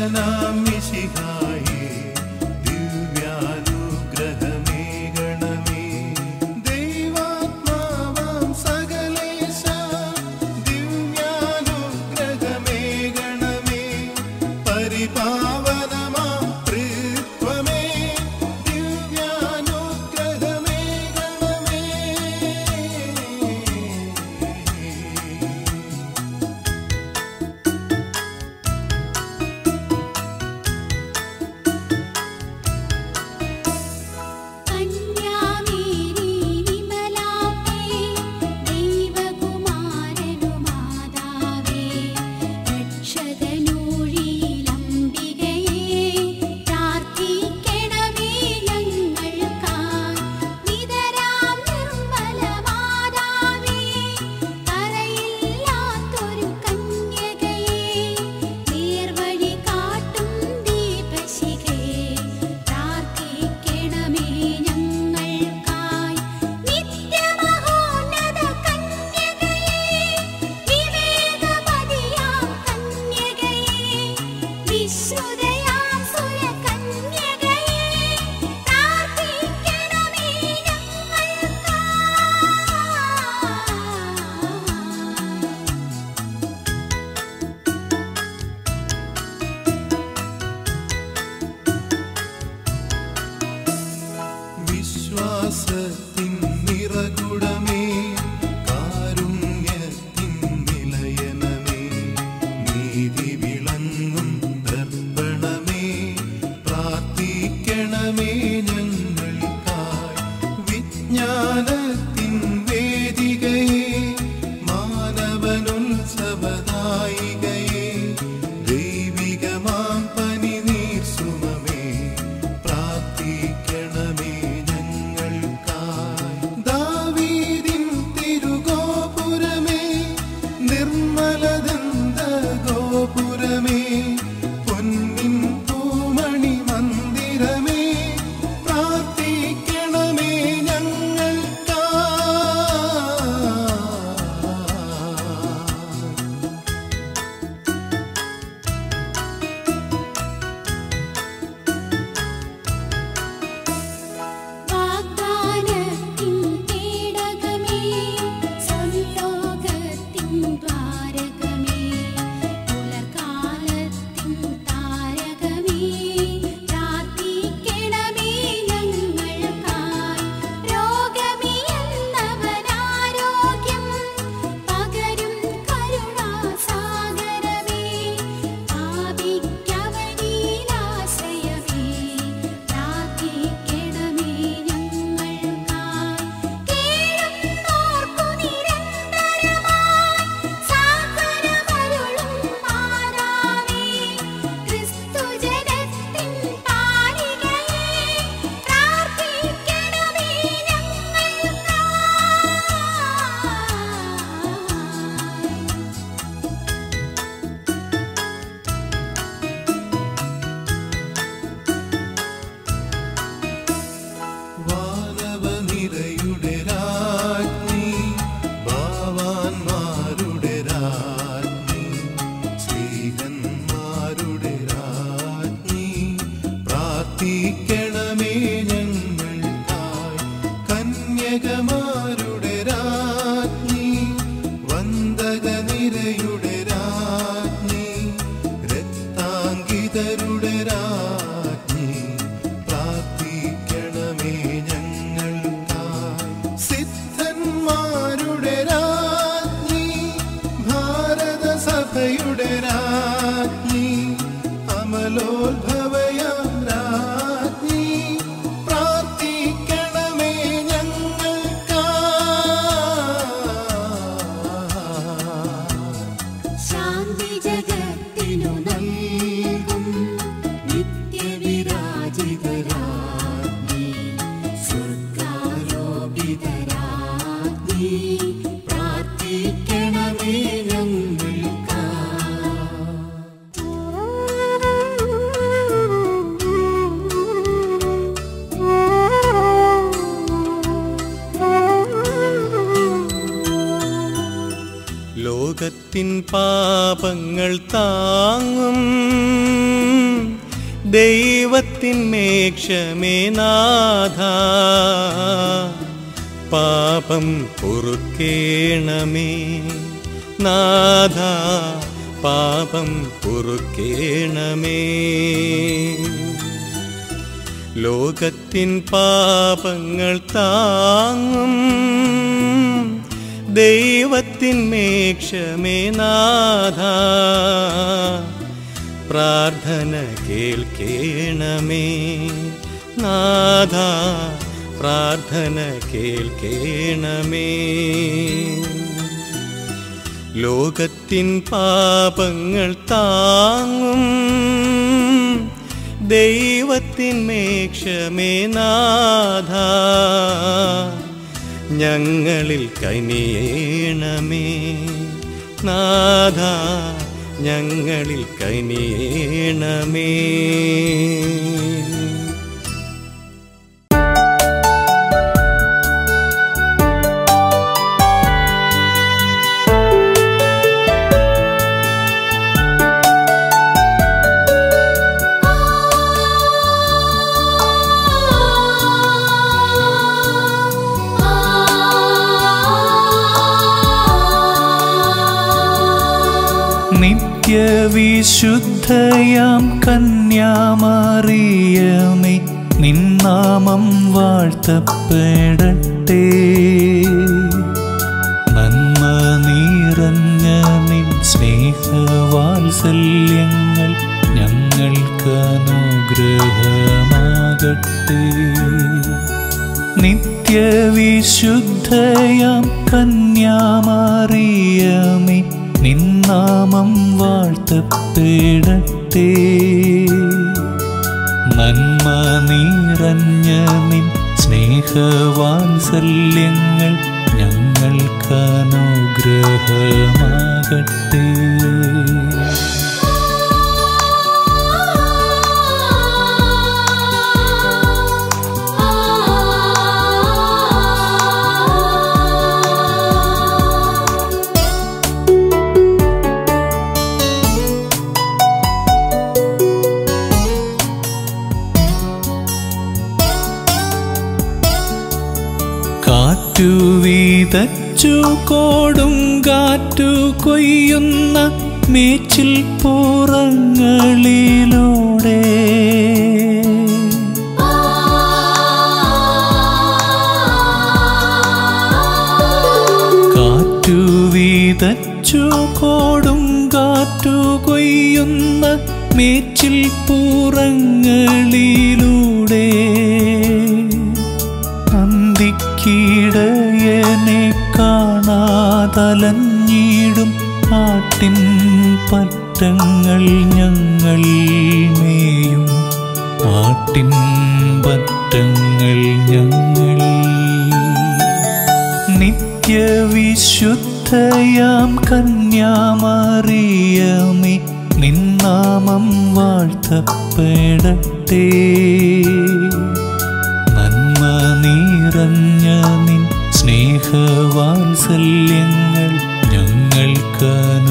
രക്ഷകനാം മിശിഹായേ ദിവ്യാനുഗ്രഹമേകണമേ ദൈവാത്മാവാം സകലേശ ദിവ്യാനുഗ്രഹമേകണമേ പരിപാവനമാം ത്രിത്വമേ ദിവ്യാനുഗ്രഹമേകണമേ കന്യാമേരി വിമലാംബേ ദൈവകുമാരനു മാതാവേ രക്ഷകനൂഴിയിലംബികയേ പ്രാർത്ഥിക്കണമേ ഞങ്ങൾക്കായി നിതരാം നിർമ്മല മാതാവേ കരയില്ലാത്തൊരു കന്യകയേ നേർവഴി കാട്ടും ദീപശിഖയേ പ്രാർത്ഥിക്കണമേ ഞങ്ങൾക്കായി നിത്യമഹോന്നത കന്യകയേ വിവേകവതിയാം കന്യകയേ വിശുദ്ധയാം സുരകന്യകയേ പ്രാർത്ഥിക്കണമേ ഞങ്ങൾക്കായി വിശ്വാസത്തിൻ നിറകുടമേ കാരുണ്യത്തിൻ നിലയനമേ നീതി വിളങ്ങും ദർപ്പണമേ പ്രാർത്ഥിക്കണമേ ഞങ്ങൾക്കായി വിജ്ഞാനത്തിൻ വേദികയെ മാനവനുത്സവദായികയെ ദൈവികമാം പനിനീർ സുമമേ പ്രാർത്ഥിക്കണമേ ഞങ്ങൾക്കായി ദാവീദിൻ തിരുഗോപുരമേ നിർമ്മലദന്ത ഗോപുരമേ പൊന്നിൻ പൂമണി മന്ദിരമേ പ്രാർത്ഥിക്കണമേ ഞങ്ങൾക്കായി വാഗ്ദാനത്തിൻ പേടകമേ സ്വർലോകത്തിൻ ദ്വാരകമേ പുലർകാലത്തിൻ താരകമേ പ്രാർത്ഥിക്കണമേ ഞങ്ങൾക്കായി രോഗമിയെന്നവനാരോഗ്യം പകരും കരുണാസാഗരമേ പാപിക്കവനീലാശ്രയമേ പ്രാർത്ഥിക്കണമേ ഞങ്ങൾക്കായി കേഴുന്നോർക്കു നിരന്തരമായി സാഗരമരുളും മാതാവേ ക്രിസ്തുജനത്തിൻ പാലികയേ പ്രാർത്ഥിക്കണമേ ഞങ്ങൾക്കായി വാനവനിരയുടെ രാജ്ഞി ഭാവാന്മാരുടെ രാജ്ഞി സ്ത്രീകന്മാരുടെ രാജ്ഞി പ്രാർത്ഥിക്കണമേ ഞങ്ങൾക്കായി കന്യകമാരുടെ രാജ്ഞി വന്ദകനിരയുടെ രാജ്ഞി രക്താങ്കിതരുടെ രാജ്ഞി പ്രാർത്ഥിക്കണമേ ഞങ്ങൾക്കായി സിദ്ധന്മാരുടെ രാജ്ഞി ഭാരത സഭയുടെ രാജ്ഞി അമലോത്ഭവയാം രാജ്ഞി പ്രാർത്ഥിക്കണമേ ഞങ്ങൾക്കായി ശാന്തി ജഗത്തിനു നൽകും നിത്യവിരാജിതരാജ്ഞി സ്വർഗാരോപിതരാജ്ഞി പ്രാർത്ഥിക്കണമേ ഞങ്ങൾക്കായി ലോകത്തിൽ ലോകത്തിൻ പാപങ്ങൾ താങ്ങും ദൈവത്തിൻ മേക്ഷമേ നാഥ പാപം പൊറുക്കേണമേ നാഥ പാപം പൊറുക്കേണമേ ലോകത്തിൻ പാപങ്ങൾ താങ്ങും ദൈവത്തിൻ മേക്ഷമേ നാഥ പ്രാർത്ഥന കേൾക്കേണമേ നാഥ പ്രാർത്ഥന കേൾക്കേണമേ ലോകത്തിൻ പാപങ്ങൾ താങ്ങും ദൈവത്തിൻ മേക്ഷമേ നാഥ ഞങ്ങളിൽ കനിയേണമേ നാഥ ഞങ്ങളിൽ കനിയേണമേ നിത്യവിശുദ്ധയാം കന്യാമറിയമേ നിന്നാമം വാഴ്ത്തപ്പെടട്ടെ നന്മ നിറഞ്ഞ നിൻ സ്നേഹവാത്സല്യങ്ങൾ ഞങ്ങൾക്ക് അനുഗ്രഹമാകട്ടെ നിത്യവിശുദ്ധയാം കന്യാമറിയമേ നിന്നാമം വാഴ്ത്തപ്പെടട്ടെ നന്മ നിറഞ്ഞ നിൻ സ്നേഹവാത്സല്യങ്ങൾ ഞങ്ങൾക്ക് അനുഗ്രഹമാകട്ടെ കാറ്റു വീതച്ചു കോടും കാറ്റു കൊയ്യുന്ന മേച്ചിൽ പുറങ്ങളിലൂടെ കാറ്റു വീതച്ചു കോടും കാറ്റു കൊയ്യുന്ന മേച്ചിൽ പുറങ്ങളിലൂടെ അന്തിക്കീടയനെ കാണാതലഞ്ഞിടും ആട്ടിൻ പറ്റങ്ങൾ ഞങ്ങൾ മേയും ആട്ടിൻ പറ്റങ്ങൾ ഞങ്ങൾ നിത്യവിശുദ്ധയാം കന്യാമറിയമേ നിന്നാമം വാഴ്ത്തപ്പെടട്ടെ നന്മ നിറഞ്ഞ നിൻ സ്നേഹവാത്സല്യങ്ങൾ ഞങ്ങൾക്ക്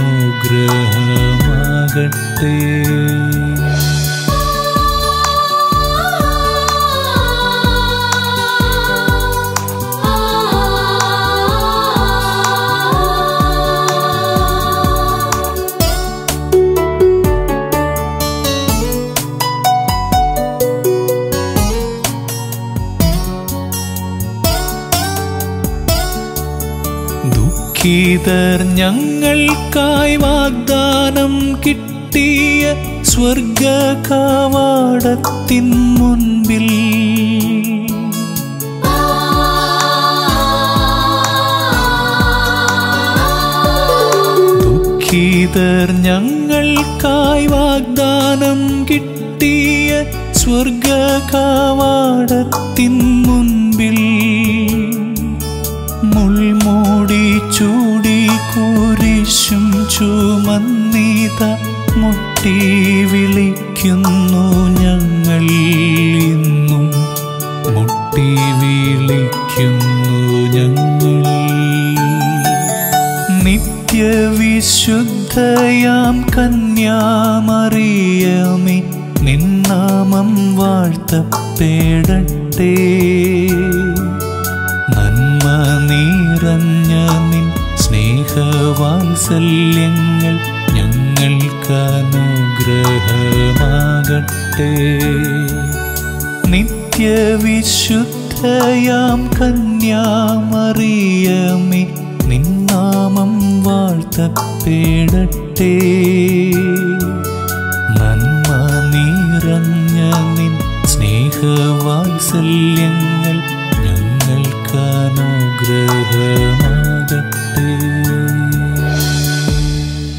അനുഗ്രഹമാകട്ടെ ദുഃഖിതർ ഞങ്ങൾക്കായി വാഗ്ദാനം കിട്ടിയ സ്വർഗ കവാടത്തിൻ മുൻപിൽ ദുഃഖിതർ ഞങ്ങൾക്കായി വാഗ്ദാനം കിട്ടിയ സ്വർഗ കവാടത്തിൻ മുൻപിൽ മുൾമൂടി ചൂടി കുരിശും ചുമന്നീത മുട്ടി വിളിക്കുന്നു ഞങ്ങൾ ഇന്നും മുട്ടി വിളിക്കുന്നു ഞങ്ങൾ നിത്യവിശുദ്ധയാം പരിശുദ്ധയാം കന്യാമറിയമേ നിന്നാമം വാഴ്ത്തപ്പെടട്ടെ നന്മ നിറഞ്ഞ നിൻ സ്നേഹവാത്സല്യങ്ങൾ ഞങ്ങൾക്കനുഗ്രഹമാകട്ടെ നിത്യവിശുദ്ധയാം കന്യാമറിയമേ നിന്നാമം വാഴ്ത്തപ്പെടട്ടെ നന്മ നിറഞ്ഞ നിൻ സ്നേഹവാത്സല്യങ്ങൾ ഞങ്ങൾക്കനുഗ്രഹമാകട്ടെ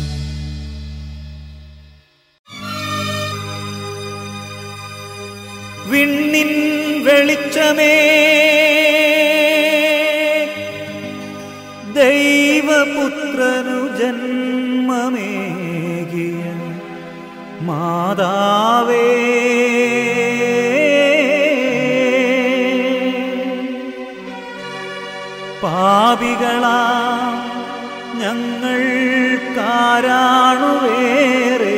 വിണ്ണിൻ വെളിച്ചമേ ദൈവപുത്രനു ജന്മമേകിയ മാതാവേ പാപികളാ ഞങ്ങൾ കാരാണുവേറെ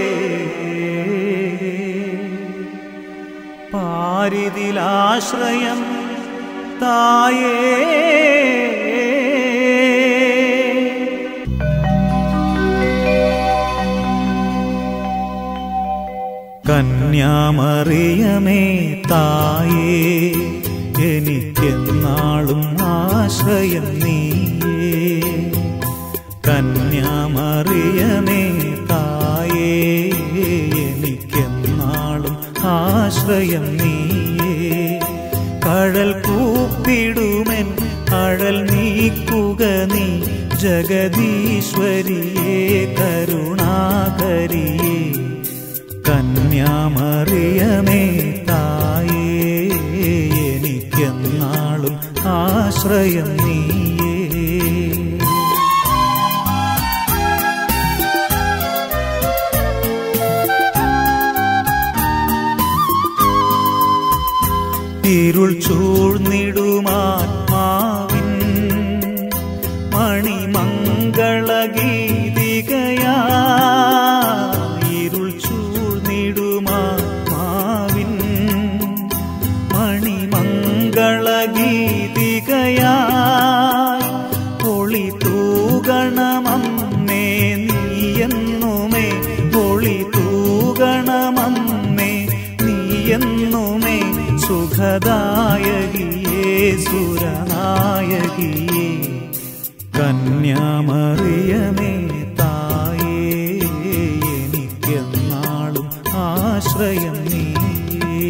പാരിതിലാശ്രയം തായേ കന്യാമറിയമേ തായേ എനിക്കെന്നാളും ആശ്രയം നീയേ കന്യാമറിയമേ തായേ എനിക്കെന്നാളും ആശ്രയം നീയേ കഴൽ കൂപ്പിടുമെൻ അഴൽ നീക്കുക നീ ജഗദീശ്വരിയേ കരുണാകരിയേ കന്യാമറിയമേ തായേ എനിക്കെന്നാളും ആശ്രയം നീയേ ഇരുൾ ചൂഴ്ന്നിടുമാത്മാവിൻ മണിമംഗളഗീതികയാ ഇരുൾ ചൂഴ്ന്നിടുമാത്മാവിൻ മണിമംഗളഗീതികയാ ഒളി തൂകണമമ്മേ നീയെന്നുമേ ഒളി തൂകണമമ്മേ നീയെന്നുമേ സുഖദായകിയേ സുരനായകിയേ കന്യാമറിയമേ തായേ എനിക്കെന്നാളും ആശ്രയം നീയേ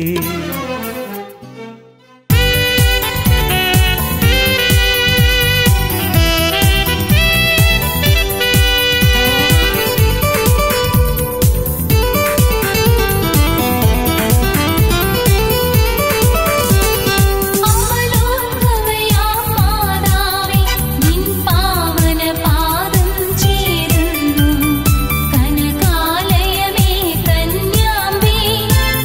അമലോത്ഭവയാം മാതാവേ നിൻ പാവന പാദം ചേരുന്നു കനകാലയമേ കന്യാമ്പേ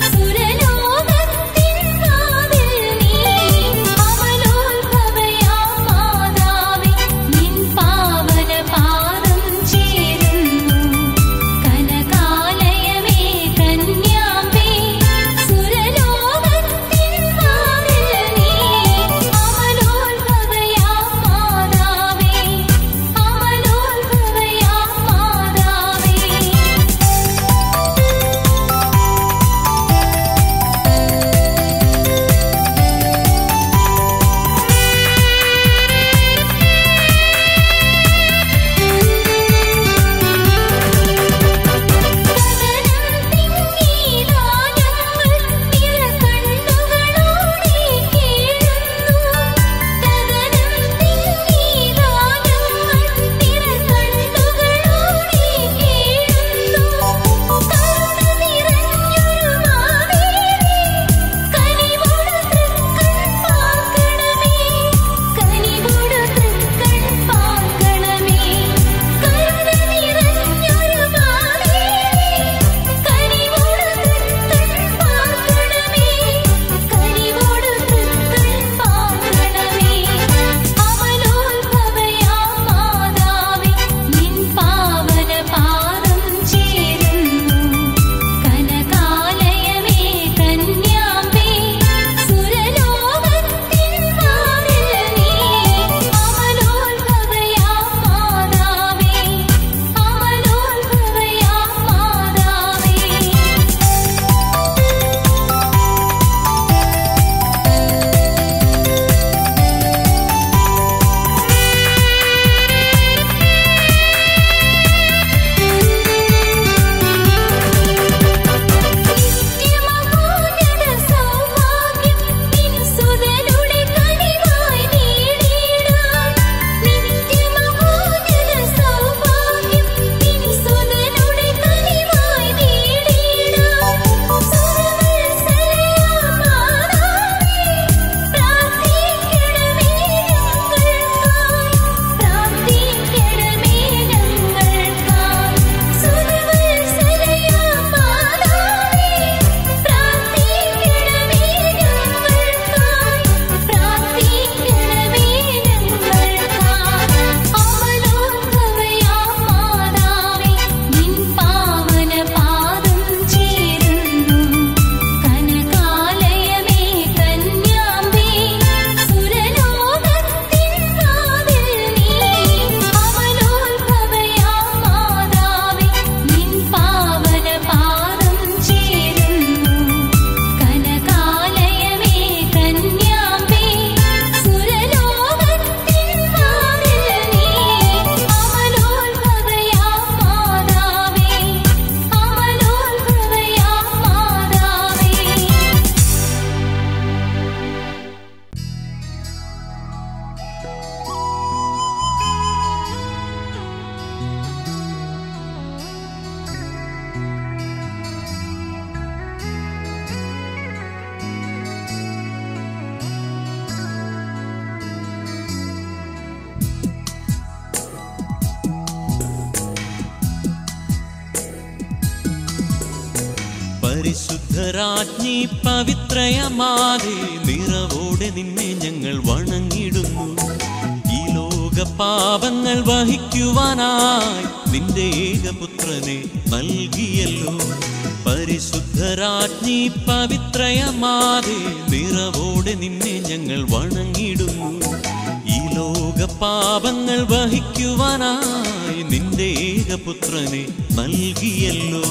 പരിശുദ്ധരാജ്ഞി പവിത്രയമാതെ നിറവോടെ നിന്നെ ഞങ്ങൾ വണങ്ങിടുന്നു ഈ ലോക പാപങ്ങൾ വഹിക്കുവാനായി നിന്റെ ഏകപുത്രനെ നൽകിയല്ലോ പരിശുദ്ധരാജ്ഞി പവിത്രയമാതെ നിറവോടെ നിന്നെ ഞങ്ങൾ വണങ്ങിടുന്നു ഈ ലോക പാപങ്ങൾ വഹിക്കുവാനായി നിന്റെ ഏകപുത്രനെ നൽകിയല്ലോ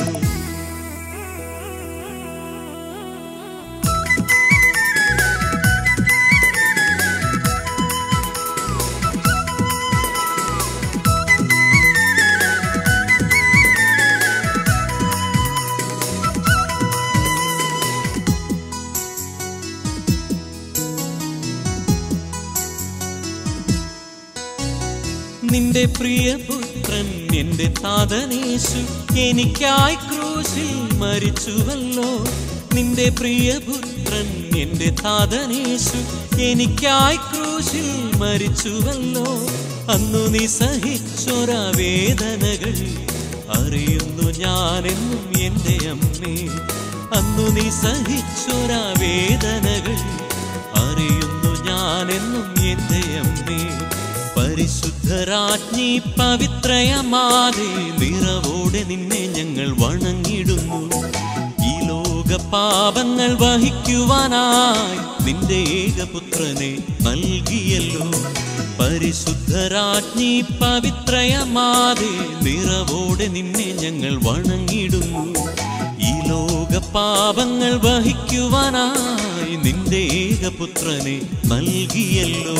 നിന്റെ പ്രിയപുത്രൻ എന്റെ താതനേശു എനിക്കായി ക്രൂശിൽ മരിച്ചുവല്ലോ നിന്റെ പ്രിയപുത്രൻ എന്റെ താതനേശു എനിക്കായി ക്രൂശിൽ മരിച്ചുവല്ലോ അന്നു നീ സഹിച്ചൊര വേദനകൾ അറിയുന്നു ഞാനെന്നും എന്റെ അമ്മേ അന്നു നീ സഹിച്ചൊര വേദനകൾ അറിയുന്നു ഞാനെന്നും എന്റെ അമ്മേ പരിശുദ്ധരാജ്ഞി പവിത്രയമാതെ നിറവോടെ നിന്നെ ഞങ്ങൾ വണങ്ങിടുന്നു ഈ ലോക പാപങ്ങൾ വഹിക്കുവാനായി നിന്റെ ഏകപുത്രനെ നൽകിയല്ലോ പരിശുദ്ധരാജ്ഞി പവിത്രയമാതെ നിറവോടെ നിന്നെ ഞങ്ങൾ വണങ്ങിടുന്നു ഈ ലോക പാപങ്ങൾ വഹിക്കുവാനായി നിന്റെ ഏകപുത്രനെ നൽകിയല്ലോ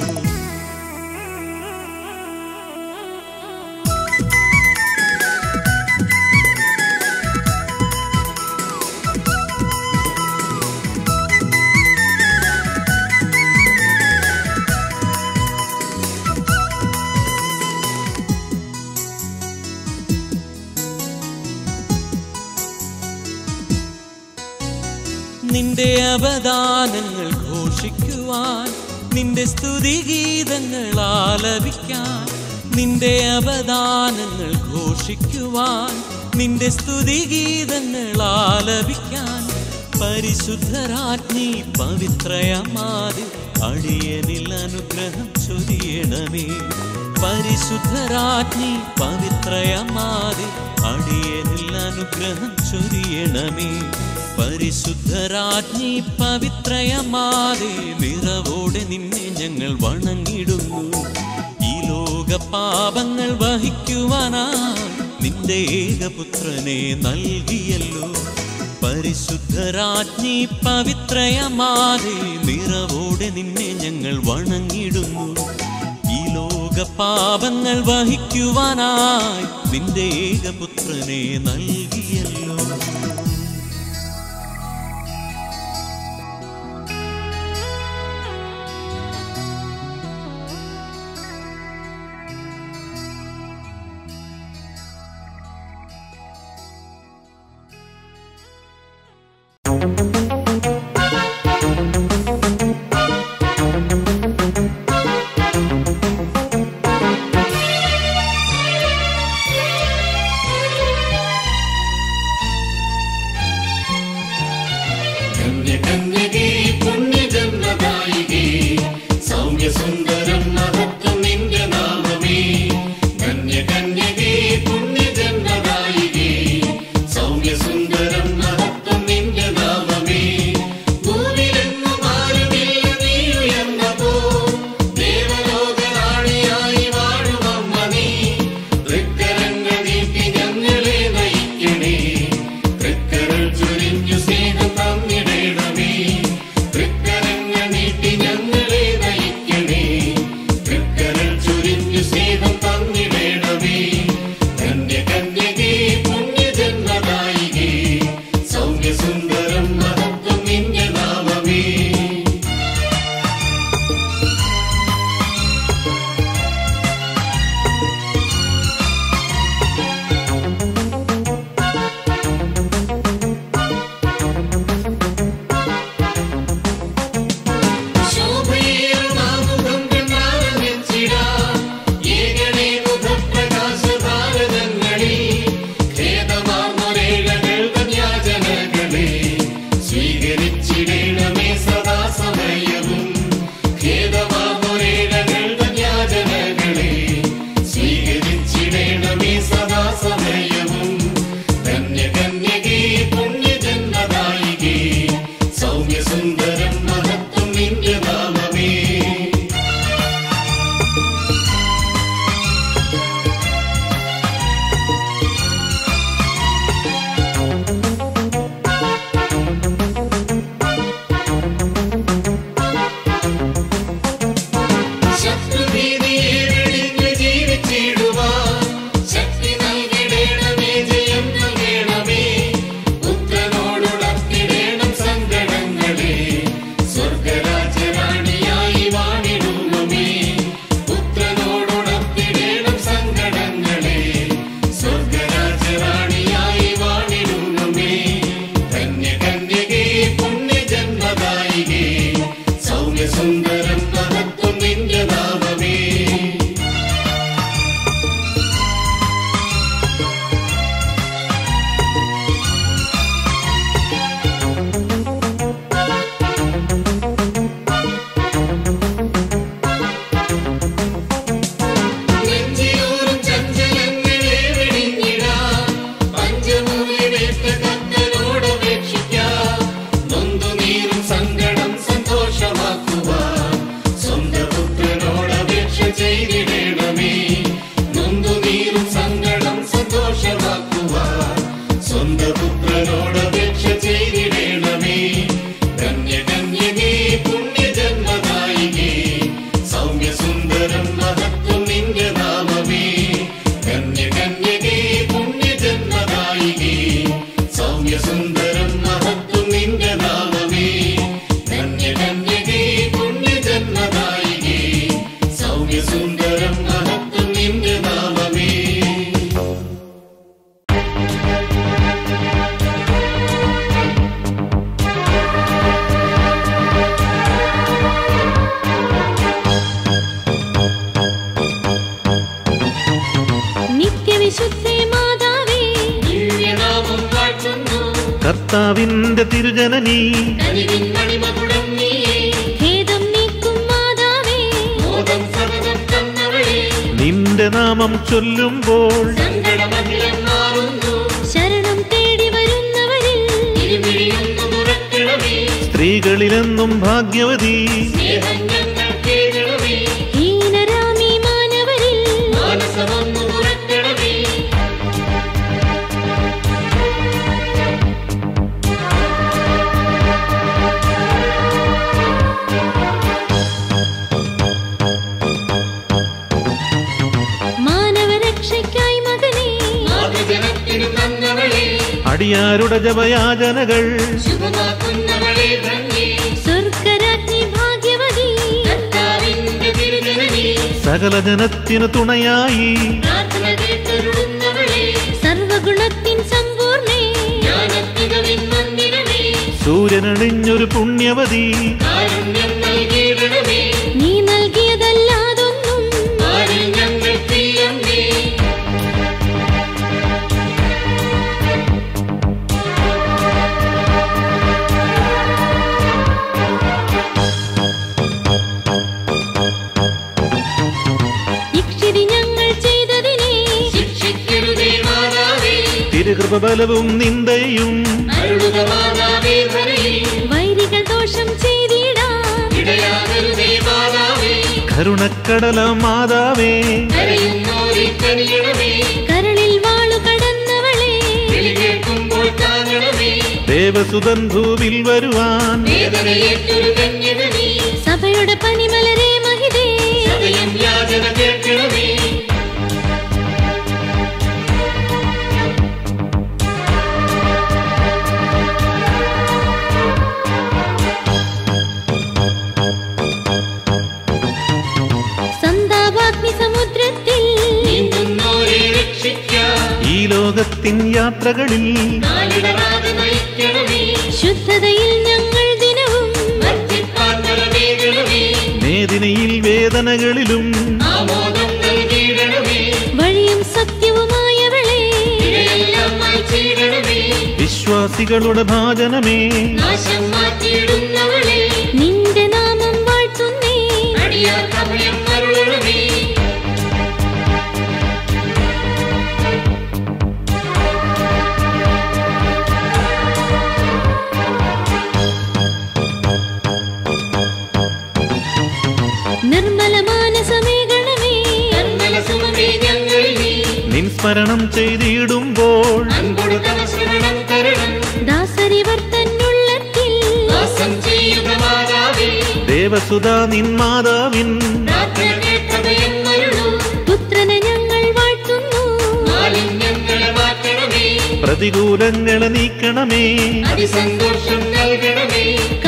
നിന്റെ അവദാനങ്ങൾ ഘോഷിക്കുവാൻ നിന്റെ സ്തുതിഗീതങ്ങൾ ആലപിക്കാൻ നിന്റെ അവദാനങ്ങൾ ഘോഷിക്കുവാൻ നിന്റെ സ്തുതിഗീതങ്ങൾ ആലപിക്കാൻ പരിശുദ്ധരാജ്ഞി പവിത്രയമാതി അടിയനിൽ അനുഗ്രഹം ചൊരിയണമേ പരിശുദ്ധരാജ്ഞി പവിത്രയമാതി അടിയനിൽ അനുഗ്രഹം ചൊരിയണമേ പരിശുദ്ധരാജ്ഞി പവിത്രയമാതെ നിറവോടെ നിന്നെ ഞങ്ങൾ വണങ്ങിടുന്നു ഈ ലോക പാപങ്ങൾ വഹിക്കുവാനായി നിന്റെ ഏകപുത്രനെ നൽകിയല്ലോ പരിശുദ്ധരാജ്ഞി പവിത്രയമാതെ നിറവോടെ നിന്നെ ഞങ്ങൾ വണങ്ങിടുന്നു ഈ ലോക പാപങ്ങൾ വഹിക്കുവാനായി നിന്റെ ഏകപുത്രനെ നൽകിയല്ലോ കർത്താവിന്റെ തിരുജനനീ കനിവിൻ മണിമകുടം നീയേ ഖേദം നീക്കും മാതാവേ മോദം സതതം തന്നവളേ നിന്റെ നാമം ചൊല്ലുമ്പോൾ സങ്കടമഖിലം മാറുന്നു ശരണം തേടി വരുന്നവരിൽ ഇരുമിഴിയൊന്നു തുറക്കണമേ സ്ത്രീകളിലെന്നും ഭാഗ്യവതി സ്നേഹം ഞങ്ങൾ കേൾക്കണമേ ഹീനരാമി മാനവരിൽ മാനസമൊന്നു തുറക്കണമേ മാനവരക്ഷയ്ക്കായി മകനേ മാതൃജനത്തിനു തന്നവളേ അടിയാരുടെ ജപയാചനകൾ ശുഭമാക്കുന്നവളേ ധന്യേ സ്വർഗരാജ്ഞി ഭാഗ്യവതി കർത്താവിന്റെ തിരുജനനീ സകല ജനത്തിനു തുണയായി പ്രാർത്ഥന കേട്ടരുളുന്നവളേ സർവഗുണത്തിൻ സമ്പൂർണേ ജ്ഞാനത്തികവിൻ മന്ദിരമേ സൂര്യനണിഞ്ഞൊരു പുണ്യവതി കാരുണ്യം നൽകിയിടണമേ നീ നൽകിയതല്ലാതൊന്നും ആരിൽ ഞങ്ങൾ പ്രിയമ്മേ ഇക്ഷിതി ഞങ്ങൾ ചെയ്തതിനെ ശിക്ഷിക്കരുതേ മാതാവേ തിരുകൃപ ബലവും നിന്ദയും അരുളുക മാതാവേ ധരയിൽ വൈരികൾ ദോഷം ചെയ്തിടാൻ ഇടയാകരുതേ മാതാവേ കരുണക്കടല മാതാവേ കരയുന്നോരിൽ കനിയണമേ കരളിൽ വാളു കടന്നവളെ വിളി കേൾക്കുമ്പോൾ താങ്ങണമേ ദേവസുതൻ ഭൂവിൽ വരുവാൻ വേദനയേറ്റൊരു കന്യക നീ സഭയുടെ പനിമലരെ മഹിതേ സദയം യാചന കേൾക്കണമേ സന്താപാഗ്നി സമുദ്രത്തിൽ നീന്തുന്നോരെ രക്ഷിക്കാം ഈ ലോകത്തിൻ യാത്രകളിൽ നാലിടറാതെ നയിക്കണമേ ശുദ്ധതയിൽ ഞങ്ങൾ ദിനവും വർദ്ധിപ്പാൻ ബലമേകണമേ വേദനയിൽ വേദനകളിലും ആമോദം നൽകിയിടണമേ വഴിയും സത്യവുമായവളെ ഇവയെല്ലാം മായ്ച്ചിടണമേ വിശ്വാസികളുടെ ഭാജനമേ നാശം മാറ്റിയിടുന്നവളെ നിന്റെ നാമം വാഴ്ത്തുന്നേ അടിയാർ കമയം അരുളണമേ നിർമ്മല മാനസമേകണമേ തന്മല സുമമേ ഞങ്ങൾ നീ നിൻ സ്മരണം ചെയ്തിടുമ്പോൾ അൻപൊടു തവ ശ്രവണം തരണം ദാസരിവർ തന്നുള്ളത്തിൽ വാസം ചെയ്യുക മാതാവേ ദേവസുത നിൻ മാതാവിൻ പ്രാർത്ഥന കേട്ടതയം അരുളൂ പുത്രനെ ഞങ്ങൾ വാഴ്ത്തുന്നു മാലിന്യങ്ങളെ മാറ്റണമേ പ്രതികൂലങ്ങളെ നീക്കണമേ അതിസന്തോഷം നൽകണമേ